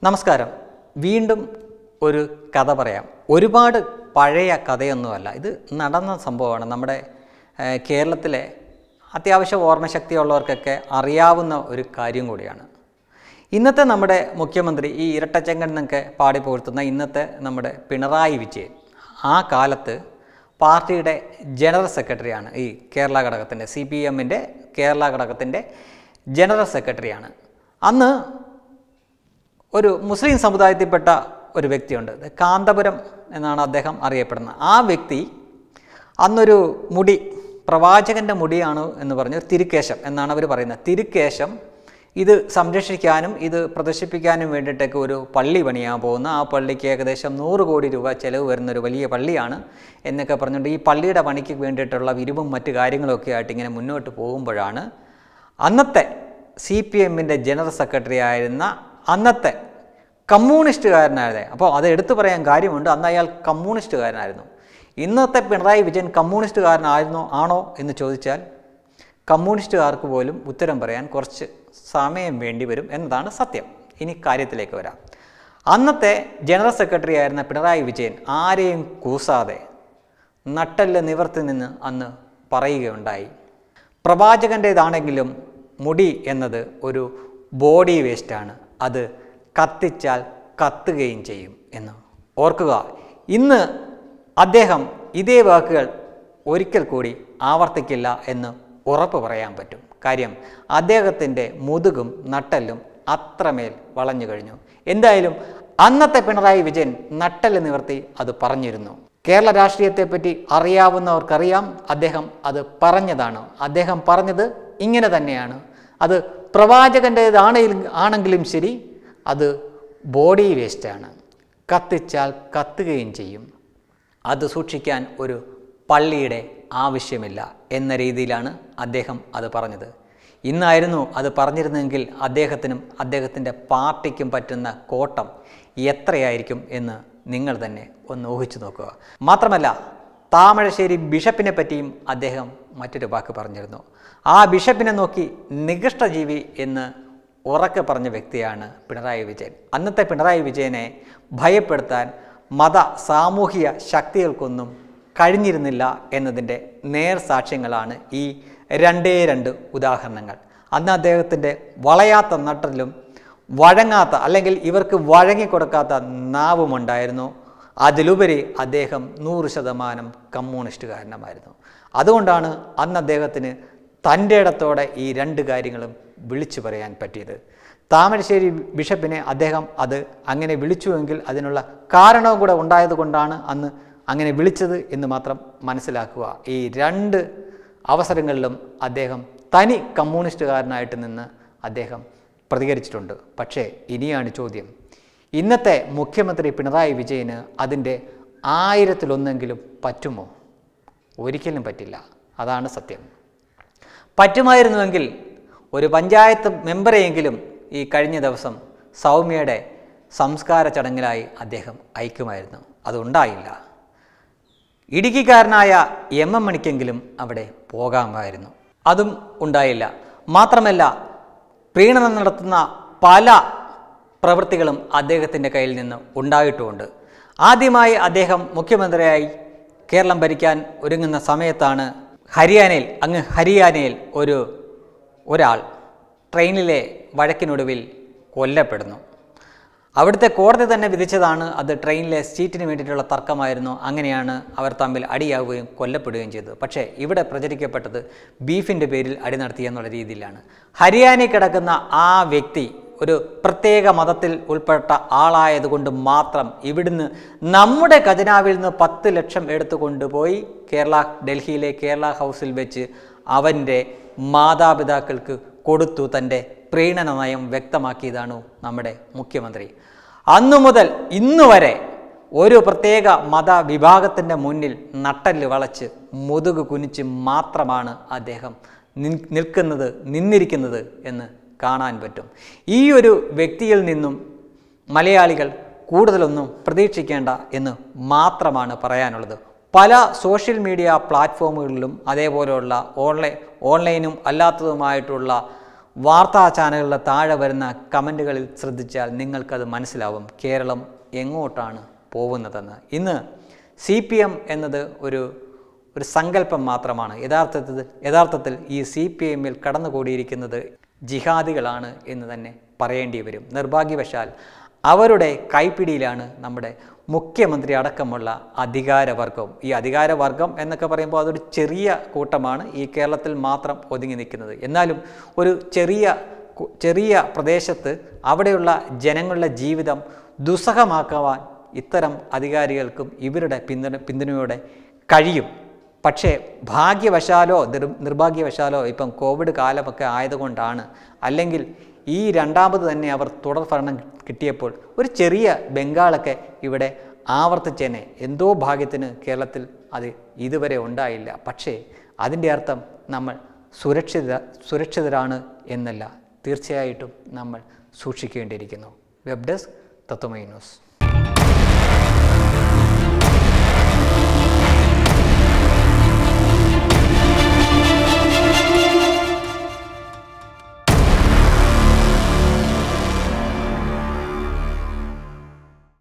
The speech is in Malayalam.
നമസ്കാരം വീണ്ടും ഒരു കഥ പറയാം ഒരുപാട് പഴയ കഥയൊന്നുമല്ല ഇത് നടന്ന സംഭവമാണ് നമ്മുടെ ഏഹ്, കേരളത്തിലെ അത്യാവശ്യം ഓർമ്മശക്തിയുള്ളവർക്കൊക്കെ അറിയാവുന്ന ഒരു കാര്യം കൂടിയാണ് ഇന്നത്തെ നമ്മുടെ മുഖ്യമന്ത്രി ഈ ഇരട്ടച്ചങ്കൻ എന്നൊക്കെ പാടി പുകഴ്ത്തുന്ന ഇന്നത്തെ നമ്മുടെ പിണറായി വിജയൻ ആ കാലത്ത് പാർട്ടിയുടെ ജനറൽ സെക്രട്ടറിയാണ് ഈ കേരള ഘടകത്തിൻ്റെ സി പി എമ്മിൻ്റെ കേരള ഘടകത്തിൻ്റെ ജനറൽ സെക്രട്ടറിയാണ് അന്ന് ഒരു മുസ്ലിം സമുദായത്തിൽപ്പെട്ട ഒരു വ്യക്തിയുണ്ട് ഇത് കാന്തപുരം എന്നാണ് അദ്ദേഹം അറിയപ്പെടുന്നത് ആ വ്യക്തി അന്നൊരു മുടി പ്രവാചകൻ്റെ മുടിയാണ് എന്ന് പറഞ്ഞ് ഒരു തിരുക്കേശം എന്നാണ് അവർ പറയുന്നത് തിരുക്കേശം ഇത് സംരക്ഷിക്കാനും ഇത് പ്രദർശിപ്പിക്കാനും വേണ്ടിയിട്ടൊക്കെ ഒരു പള്ളി പണിയാൻ പോകുന്ന ആ പള്ളിക്ക് ഏകദേശം നൂറ് കോടി രൂപ ചിലവ് വരുന്ന ഒരു വലിയ പള്ളിയാണ് എന്നൊക്കെ പറഞ്ഞുകൊണ്ട് ഈ പള്ളിയുടെ പണിക്ക് വേണ്ടിയിട്ടുള്ള വിരിവും മറ്റു കാര്യങ്ങളൊക്കെ ആയിട്ട് ഇങ്ങനെ മുന്നോട്ട് പോകുമ്പോഴാണ് അന്നത്തെ സി പി എമ്മിൻ്റെ ജനറൽ സെക്രട്ടറി ആയിരുന്ന അന്നത്തെ കമ്മ്യൂണിസ്റ്റുകാരനായത് അപ്പോൾ അത് എടുത്തു പറയാൻ കാര്യമുണ്ട് അന്ന് അയാൾ കമ്മ്യൂണിസ്റ്റുകാരനായിരുന്നു ഇന്നത്തെ പിണറായി വിജയൻ കമ്മ്യൂണിസ്റ്റുകാരനായിരുന്നോ ആണോ എന്ന് ചോദിച്ചാൽ കമ്മ്യൂണിസ്റ്റുകാർക്ക് പോലും ഉത്തരം പറയാൻ കുറച്ച് സമയം വേണ്ടി വരും എന്നതാണ് സത്യം ഇനി കാര്യത്തിലേക്ക് വരാം അന്നത്തെ ജനറൽ സെക്രട്ടറി ആയിരുന്ന പിണറായി വിജയൻ ആരെയും കൂസാതെ നട്ടല് നിവർത്തി നിന്ന് അന്ന് പറയുകയുണ്ടായി പ്രവാചകൻ്റേതാണെങ്കിലും മുടി എന്നത് ഒരു ബോഡി വേസ്റ്റാണ് അത് കത്തിച്ചാൽ കത്തുകയും ചെയ്യും എന്ന് ഓർക്കുക ഇന്ന് അദ്ദേഹം ഇതേ വാക്കുകൾ ഒരിക്കൽ കൂടി ആവർത്തിക്കില്ല എന്ന് ഉറപ്പ് പറയാൻ പറ്റും കാര്യം അദ്ദേഹത്തിൻ്റെ മുതുകും നട്ടലും അത്രമേൽ വളഞ്ഞു കഴിഞ്ഞു എന്തായാലും അന്നത്തെ പിണറായി വിജയൻ നട്ടല് നിവർത്തി അത് പറഞ്ഞിരുന്നു കേരള രാഷ്ട്രീയത്തെപ്പറ്റി അറിയാവുന്നവർക്കറിയാം അദ്ദേഹം അത് പറഞ്ഞതാണ് അദ്ദേഹം പറഞ്ഞത് ഇങ്ങനെ തന്നെയാണ് അത് പ്രവാചകൻ്റേതാണ് ആണെങ്കിലും ശരി അത് ബോഡി വേസ്റ്റാണ് കത്തിച്ചാൽ കത്തുകയും ചെയ്യും അത് സൂക്ഷിക്കാൻ ഒരു പള്ളിയുടെ ആവശ്യമില്ല എന്ന രീതിയിലാണ് അദ്ദേഹം അത് പറഞ്ഞത് ഇന്നായിരുന്നു അത് പറഞ്ഞിരുന്നെങ്കിൽ അദ്ദേഹത്തിനും അദ്ദേഹത്തിൻ്റെ പാർട്ടിക്കും പറ്റുന്ന കോട്ടം എത്രയായിരിക്കും എന്ന് നിങ്ങൾ തന്നെ ഒന്ന് ഊഹിച്ചു നോക്കുക മാത്രമല്ല താമരശ്ശേരി ബിഷപ്പിനെ പറ്റിയും അദ്ദേഹം മറ്റൊരു വാക്ക് പറഞ്ഞിരുന്നു ആ ബിഷപ്പിനെ നോക്കി നികൃഷ്ടജീവി എന്ന് ഉറക്കെ പറഞ്ഞ വ്യക്തിയാണ് പിണറായി വിജയൻ അന്നത്തെ പിണറായി വിജയനെ ഭയപ്പെടുത്താൻ മത സാമൂഹിക ശക്തികൾക്കൊന്നും കഴിഞ്ഞിരുന്നില്ല എന്നതിൻ്റെ നേർസാക്ഷ്യങ്ങളാണ് ഈ രണ്ടേ രണ്ട് ഉദാഹരണങ്ങൾ അന്ന് അദ്ദേഹത്തിൻ്റെ വളയാത്ത നട്ടലും വഴങ്ങാത്ത അല്ലെങ്കിൽ ഇവർക്ക് വഴങ്ങിക്കൊടുക്കാത്ത നാവുമുണ്ടായിരുന്നു അതിലുപരി അദ്ദേഹം നൂറ് ശതമാനം കമ്മ്യൂണിസ്റ്റുകാരനുമായിരുന്നു അതുകൊണ്ടാണ് അന്ന് അദ്ദേഹത്തിന് തൻ്റെ ഇടത്തോടെ ഈ രണ്ട് കാര്യങ്ങളും വിളിച്ചു പറയാൻ പറ്റിയത് താമരശ്ശേരി ബിഷപ്പിനെ അദ്ദേഹം അത് അങ്ങനെ വിളിച്ചുവെങ്കിൽ അതിനുള്ള കാരണവും കൂടെ ഉണ്ടായതുകൊണ്ടാണ് അന്ന് അങ്ങനെ വിളിച്ചത് എന്ന് മാത്രം മനസ്സിലാക്കുക ഈ രണ്ട് അവസരങ്ങളിലും അദ്ദേഹം തനി കമ്മ്യൂണിസ്റ്റുകാരനായിട്ട് നിന്ന് അദ്ദേഹം പ്രതികരിച്ചിട്ടുണ്ട് പക്ഷേ ഇനിയാണ് ചോദ്യം ഇന്നത്തെ മുഖ്യമന്ത്രി പിണറായി വിജയന് അതിൻ്റെ ആയിരത്തിലൊന്നെങ്കിലും പറ്റുമോ ഒരിക്കലും പറ്റില്ല അതാണ് സത്യം പറ്റുമായിരുന്നുവെങ്കിൽ ഒരു പഞ്ചായത്ത് മെമ്പറെയെങ്കിലും ഈ കഴിഞ്ഞ ദിവസം സൗമ്യയുടെ സംസ്കാര ചടങ്ങിലായി അദ്ദേഹം അയക്കുമായിരുന്നു അതുണ്ടായില്ല ഇടുക്കിക്കാരനായ എം എം മണിക്കെങ്കിലും അവിടെ പോകാമായിരുന്നു അതും ഉണ്ടായില്ല മാത്രമല്ല പ്രീണനം നടത്തുന്ന പല പ്രവൃത്തികളും അദ്ദേഹത്തിൻ്റെ കയ്യിൽ നിന്ന് ഉണ്ടായിട്ടുമുണ്ട് ആദ്യമായി അദ്ദേഹം മുഖ്യമന്ത്രിയായി കേരളം ഭരിക്കാൻ ഒരുങ്ങുന്ന സമയത്താണ് ഹരിയാനയിൽ അങ്ങ് ഹരിയാനയിൽ ഒരു ഒരാൾ ട്രെയിനിലെ വഴക്കിനൊടുവിൽ കൊല്ലപ്പെടുന്നു അവിടുത്തെ കോടതി തന്നെ വിധിച്ചതാണ് അത് ട്രെയിനിലെ സീറ്റിന് വേണ്ടിയിട്ടുള്ള തർക്കമായിരുന്നു അങ്ങനെയാണ് അവർ തമ്മിൽ അടിയാവുകയും കൊല്ലപ്പെടുകയും ചെയ്തത് പക്ഷേ ഇവിടെ പ്രചരിക്കപ്പെട്ടത് ബീഫിൻ്റെ പേരിൽ അടി നടത്തി എന്നുള്ള രീതിയിലാണ് ഹരിയാനയിൽ കിടക്കുന്ന ആ വ്യക്തി ഒരു പ്രത്യേക മതത്തിൽ ഉൾപ്പെട്ട ആളായതുകൊണ്ട് മാത്രം ഇവിടുന്ന് നമ്മുടെ ഖജനാവിൽ നിന്ന് പത്ത് ലക്ഷം എടുത്തു കൊണ്ടുപോയി കേരള ഡൽഹിയിലെ കേരള ഹൗസിൽ വെച്ച് അവൻ്റെ മാതാപിതാക്കൾക്ക് കൊടുത്തു തൻ്റെ പ്രീണന നയം വ്യക്തമാക്കിയതാണ് നമ്മുടെ മുഖ്യമന്ത്രി അന്നു മുതൽ ഇന്നു വരെ ഒരു പ്രത്യേക മതവിഭാഗത്തിൻ്റെ മുന്നിൽ നട്ടല് വളച്ച് മുതുക് കുനിച്ച് മാത്രമാണ് അദ്ദേഹം നിൻ- നിൽക്കുന്നത് നിന്നിരിക്കുന്നത് എന്ന് കാണാൻ പറ്റും ഈ ഒരു വ്യക്തിയിൽ നിന്നും മലയാളികൾ കൂടുതലൊന്നും പ്രതീക്ഷിക്കേണ്ട എന്ന് മാത്രമാണ് പറയാനുള്ളത് പല സോഷ്യൽ മീഡിയ പ്ലാറ്റ്ഫോമുകളിലും അതേപോലെയുള്ള ഓൺലൈൻ ഓൺലൈനും അല്ലാത്തതുമായിട്ടുള്ള വാർത്താ ചാനലുകളുടെ താഴെ വരുന്ന കമൻറ്റുകളിൽ ശ്രദ്ധിച്ചാൽ നിങ്ങൾക്കത് മനസ്സിലാവും കേരളം എങ്ങോട്ടാണ് പോകുന്നതെന്ന് ഇന്ന് സി പി എം എന്നത് ഒരു ഒരു സങ്കല്പം മാത്രമാണ് യഥാർത്ഥത്തിൽ യഥാർത്ഥത്തിൽ ഈ സി പി എമ്മിൽ കടന്നുകൂടിയിരിക്കുന്നത് ജിഹാദികളാണ് എന്ന് തന്നെ പറയേണ്ടി വരും നിർഭാഗ്യവശാൽ അവരുടെ കൈപ്പിടിയിലാണ് നമ്മുടെ മുഖ്യമന്ത്രി അടക്കമുള്ള അധികാരവർഗം ഈ അധികാരവർഗം എന്നൊക്കെ പറയുമ്പോൾ അതൊരു ചെറിയ കൂട്ടമാണ് ഈ കേരളത്തിൽ മാത്രം ഒതുങ്ങി നിൽക്കുന്നത് എന്നാലും ഒരു ചെറിയ കു- ചെറിയ പ്രദേശത്ത് അവിടെയുള്ള ജനങ്ങളുടെ ജീവിതം ദുസ്സഹമാക്കുവാൻ ഇത്തരം അധികാരികൾക്കും ഇവരുടെ പിന്തുണ പിന്തുണയോടെ കഴിയും പക്ഷേ ഭാഗ്യവശാലോ നിർ നിർഭാഗ്യവശാലോ ഇപ്പം കോവിഡ് കാലമൊക്കെ ആയതുകൊണ്ടാണ് അല്ലെങ്കിൽ ഈ രണ്ടാമത് തന്നെ അവർ തുടർ ഭരണം കിട്ടിയപ്പോൾ ഒരു ചെറിയ ബംഗാളൊക്കെ ഇവിടെ ആവർത്തിച്ചേനെ എന്തോ ഭാഗ്യത്തിന് കേരളത്തിൽ അത് ഇതുവരെ ഉണ്ടായില്ല പക്ഷേ അതിൻ്റെ അർത്ഥം നമ്മൾ സുരക്ഷിത സുരക്ഷിതരാണ് എന്നല്ല തീർച്ചയായിട്ടും നമ്മൾ സൂക്ഷിക്കേണ്ടിയിരിക്കുന്നു വെബ് ഡെസ്ക് തത്വമൈ ന്യൂസ്